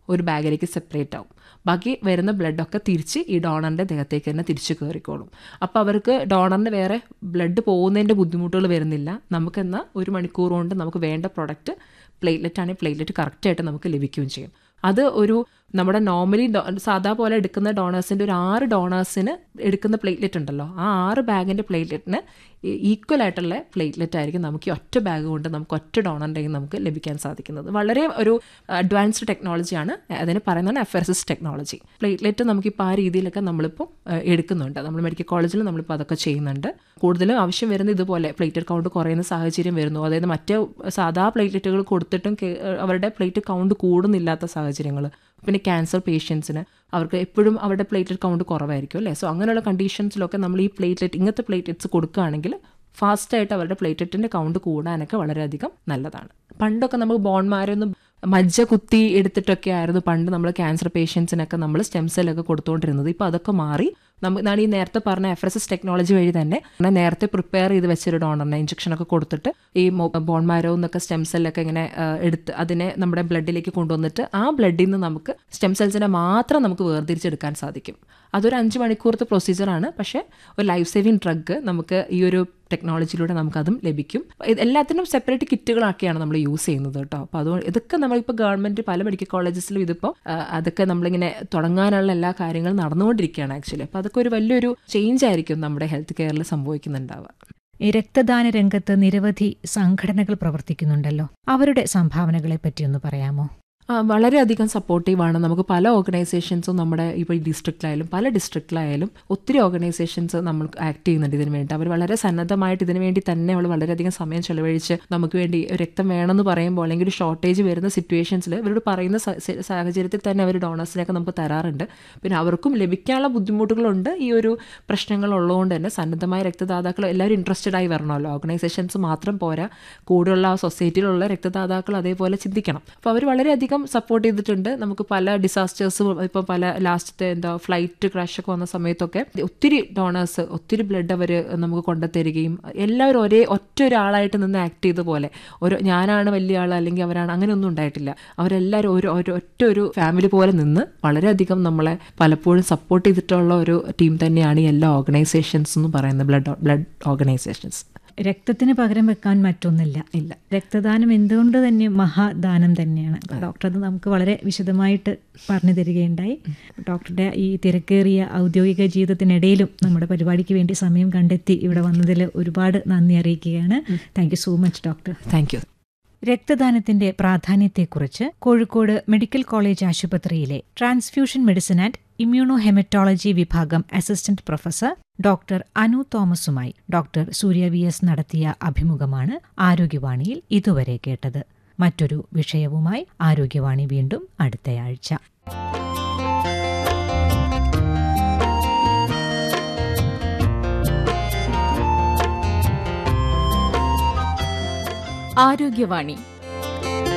ഒരു ബാഗിലേക്ക് സെപ്പറേറ്റ് ആവും ബാക്കി വരുന്ന ബ്ലഡൊക്കെ തിരിച്ച് ഈ ഡോണറിൻ്റെ ദേഹത്തേക്ക് തന്നെ തിരിച്ച് കയറിക്കോളും അപ്പോൾ അവർക്ക് ഡോണറിന് വേറെ ബ്ലഡ് പോകുന്നതിൻ്റെ ബുദ്ധിമുട്ടുകൾ വരുന്നില്ല നമുക്കെന്നാൽ ഒരു മണിക്കൂർ കൊണ്ട് നമുക്ക് വേണ്ട പ്രൊഡക്റ്റ് പ്ലേറ്റ്ലെറ്റ് ആണെങ്കിൽ പ്ലേറ്റ്ലെറ്റ് കറക്റ്റായിട്ട് നമുക്ക് ലഭിക്കുകയും ചെയ്യും അത് ഒരു നമ്മുടെ നോർമലി സാധാ പോലെ എടുക്കുന്ന ഡോണേഴ്സിൻ്റെ ഒരു ആറ് ഡോണേഴ്സിന് എടുക്കുന്ന പ്ലേറ്റ്ലെറ്റ് ഉണ്ടല്ലോ ആ ആറ് ബാഗിൻ്റെ പ്ലേറ്റ്ലെറ്റിന് ഈക്വൽ ആയിട്ടുള്ള പ്ലേറ്റ്ലെറ്റ് ആയിരിക്കും നമുക്ക് ഈ ഒറ്റ ബാഗ് കൊണ്ട് നമുക്ക് ഒറ്റ ഡോണറിൻ്റെ നമുക്ക് ലഭിക്കാൻ സാധിക്കുന്നത് വളരെ ഒരു അഡ്വാൻസ്ഡ് ടെക്നോളജിയാണ് അതിന് പറയുന്നതാണ് എഫ്എർസിസ് ടെക്നോളജി പ്ലേറ്റ്ലെറ്റ് നമുക്കിപ്പോൾ ആ രീതിയിലൊക്കെ നമ്മളിപ്പോൾ എടുക്കുന്നുണ്ട് നമ്മൾ മെഡിക്കൽ കോളേജിൽ നമ്മളിപ്പോൾ അതൊക്കെ ചെയ്യുന്നുണ്ട് കൂടുതലും ആവശ്യം വരുന്ന ഇതുപോലെ പ്ലേറ്റഡ് കൗണ്ട് കുറയുന്ന സാഹചര്യം വരുന്നു അതായത് മറ്റേ സാധാ പ്ലേറ്റ്ലെറ്റുകൾ കൊടുത്തിട്ടും അവരുടെ പ്ലേറ്റ് കൗണ്ട് കൂടുന്നില്ലാത്ത സാഹചര്യങ്ങൾ പിന്നെ ക്യാൻസർ പേഷ്യൻസിന് അവർക്ക് എപ്പോഴും അവരുടെ പ്ലേറ്റ്ലെറ്റ് കൗണ്ട് കുറവായിരിക്കും അല്ലേ സോ അങ്ങനെയുള്ള കണ്ടീഷൻസിലൊക്കെ നമ്മൾ ഈ പ്ലേറ്റ്ലെറ്റ് ഇങ്ങനത്തെ പ്ലേറ്റ്ലെറ്റ്സ് കൊടുക്കുകയാണെങ്കിൽ ഫാസ്റ്റായിട്ട് അവരുടെ പ്ലേറ്റ്ലെറ്റിൻ്റെ കൗണ്ട് കൂടാനൊക്കെ വളരെയധികം നല്ലതാണ് പണ്ടൊക്കെ നമുക്ക് ബോൺമാരൊന്നും മജ്ജ കുത്തി എടുത്തിട്ടൊക്കെ ആയിരുന്നു പണ്ട് നമ്മൾ ക്യാൻസർ പേഷ്യൻസിനൊക്കെ നമ്മൾ സ്റ്റെം സെല്ലൊക്കെ കൊടുത്തുകൊണ്ടിരുന്നത് ഇപ്പോൾ അതൊക്കെ മാറി നമുക്ക് ഞാൻ ഈ നേരത്തെ പറഞ്ഞ എഫ് എസ് എസ് ടെക്നോളജി വഴി തന്നെ നേരത്തെ പ്രിപ്പയർ ചെയ്ത് വെച്ചൊരു ഡോണറിനെ ഇഞ്ചക്ഷനൊക്കെ കൊടുത്തിട്ട് ഈ ബോൺമാരോ എന്നൊക്കെ സ്റ്റെം സെല്ലൊക്കെ ഇങ്ങനെ എടുത്ത് അതിനെ നമ്മുടെ ബ്ലഡിലേക്ക് കൊണ്ടുവന്നിട്ട് ആ ബ്ലഡിൽ നിന്ന് നമുക്ക് സ്റ്റെം സെൽസിനെ മാത്രം നമുക്ക് വേർതിരിച്ചെടുക്കാൻ സാധിക്കും അതൊരു അഞ്ച് മണിക്കൂറത്തെ പ്രൊസീജിയറാണ് പക്ഷേ ഒരു ലൈഫ് സേവിങ് ഡ്രഗ് നമുക്ക് ഈ ഒരു ടെക്നോളജിയിലൂടെ നമുക്കതും ലഭിക്കും എല്ലാത്തിനും സെപ്പറേറ്റ് കിറ്റുകളാക്കിയാണ് നമ്മൾ യൂസ് ചെയ്യുന്നത് കേട്ടോ അപ്പോൾ അതുകൊണ്ട് ഇതൊക്കെ നമ്മളിപ്പോൾ ഗവൺമെൻറ് പല മെഡിക്കൽ കോളേജസിലും ഇതിപ്പോൾ അതൊക്കെ നമ്മളിങ്ങനെ തുടങ്ങാനുള്ള എല്ലാ കാര്യങ്ങളും നടന്നുകൊണ്ടിരിക്കുകയാണ് ആക്ച്വലി അപ്പോൾ അതൊക്കെ ഒരു വലിയൊരു ചേഞ്ച് ആയിരിക്കും നമ്മുടെ ഹെൽത്ത് കെയറിൽ സംഭവിക്കുന്നുണ്ടാവുക ഈ രക്തദാന രംഗത്ത് നിരവധി സംഘടനകൾ പ്രവർത്തിക്കുന്നുണ്ടല്ലോ അവരുടെ സംഭാവനകളെ പറ്റി ഒന്ന് പറയാമോ വളരെയധികം സപ്പോർട്ടീവാണ് നമുക്ക് പല ഓർഗനൈസേഷൻസും നമ്മുടെ ഇപ്പോൾ ഈ ഡിസ്ട്രിക്റ്റിലായാലും പല ഡിസ്ട്രിക്റ്റിലായാലും ഒത്തിരി ഓർഗനൈസേഷൻസ് നമ്മൾ ആക്ട് ചെയ്യുന്നുണ്ട് ഇതിന് വേണ്ടി അവർ വളരെ സന്നദ്ധമായിട്ട് ഇതിനു വേണ്ടി തന്നെ അവർ വളരെയധികം സമയം ചെലവഴിച്ച് നമുക്ക് വേണ്ടി രക്തം വേണമെന്ന് പറയുമ്പോൾ അല്ലെങ്കിൽ ഒരു ഷോർട്ടേജ് വരുന്ന സിറ്റുവേഷൻസിൽ ഇവരോട് പറയുന്ന സാഹചര്യത്തിൽ തന്നെ അവർ ഡോണേഴ്സിനെയൊക്കെ നമുക്ക് തരാറുണ്ട് പിന്നെ അവർക്കും ലഭിക്കാനുള്ള ബുദ്ധിമുട്ടുകളുണ്ട് ഈ ഒരു പ്രശ്നങ്ങൾ ഉള്ളതുകൊണ്ട് തന്നെ സന്നദ്ധമായ രക്തദാതാക്കൾ എല്ലാവരും ഇൻട്രസ്റ്റഡ് ആയി വരണമല്ലോ ഓർഗനൈസേഷൻസ് മാത്രം പോരാ കൂടെയുള്ള സൊസൈറ്റിയിലുള്ള രക്തദാതാക്കൾ അതേപോലെ ചിന്തിക്കണം അപ്പോൾ അവർ വളരെയധികം അധികം സപ്പോർട്ട് ചെയ്തിട്ടുണ്ട് നമുക്ക് പല ഡിസാസ്റ്റേഴ്സും ഇപ്പോൾ പല ലാസ്റ്റത്തെ എന്താ ഫ്ലൈറ്റ് ക്രാഷ് ഒക്കെ വന്ന സമയത്തൊക്കെ ഒത്തിരി ഡോണേഴ്സ് ഒത്തിരി ബ്ലഡ് അവർ നമുക്ക് കൊണ്ടുത്തരികയും എല്ലാവരും ഒരേ ഒറ്റ ഒരാളായിട്ട് നിന്ന് ആക്ട് ചെയ്ത പോലെ ഒരു ഞാനാണ് വലിയ ആൾ അല്ലെങ്കിൽ അവരാണ് അങ്ങനെയൊന്നും ഉണ്ടായിട്ടില്ല അവരെല്ലാവരും ഒരു ഒരു ഒറ്റ ഒരു ഫാമിലി പോലെ നിന്ന് വളരെയധികം നമ്മളെ പലപ്പോഴും സപ്പോർട്ട് ചെയ്തിട്ടുള്ള ഒരു ടീം തന്നെയാണ് ഈ എല്ലാ ഓർഗനൈസേഷൻസ് എന്ന് പറയുന്നത് ബ്ലഡ് ബ്ലഡ് ഓർഗനൈസേഷൻസ് രക്തത്തിന് പകരം വെക്കാൻ മറ്റൊന്നില്ല ഇല്ല രക്തദാനം എന്തുകൊണ്ട് തന്നെ മഹാദാനം തന്നെയാണ് ഡോക്ടർ അത് നമുക്ക് വളരെ വിശദമായിട്ട് പറഞ്ഞു തരികയുണ്ടായി ഡോക്ടറുടെ ഈ തിരക്കേറിയ ഔദ്യോഗിക ജീവിതത്തിനിടയിലും നമ്മുടെ പരിപാടിക്ക് വേണ്ടി സമയം കണ്ടെത്തി ഇവിടെ വന്നതിൽ ഒരുപാട് നന്ദി അറിയിക്കുകയാണ് thank so much doctor thank you രക്തദാനത്തിന്റെ പ്രാധാന്യത്തെക്കുറിച്ച് കോഴിക്കോട് മെഡിക്കൽ കോളേജ് ആശുപത്രിയിലെ transfusion medicine and immunohaematology വിഭാഗം അസിസ്റ്റന്റ് പ്രൊഫസർ ഡോക്ടർ അനു തോമസുമായി ഡോക്ടർ സൂര്യ വി എസ് നടത്തിയ അഭിമുഖമാണ് ആരോഗ്യവാണിയിൽ ഇതുവരെ കേട്ടത് മറ്റൊരു വിഷയവുമായി ആരോഗ്യവാണി വീണ്ടും അടുത്തയാഴ്ച ആരോഗ്യവാണി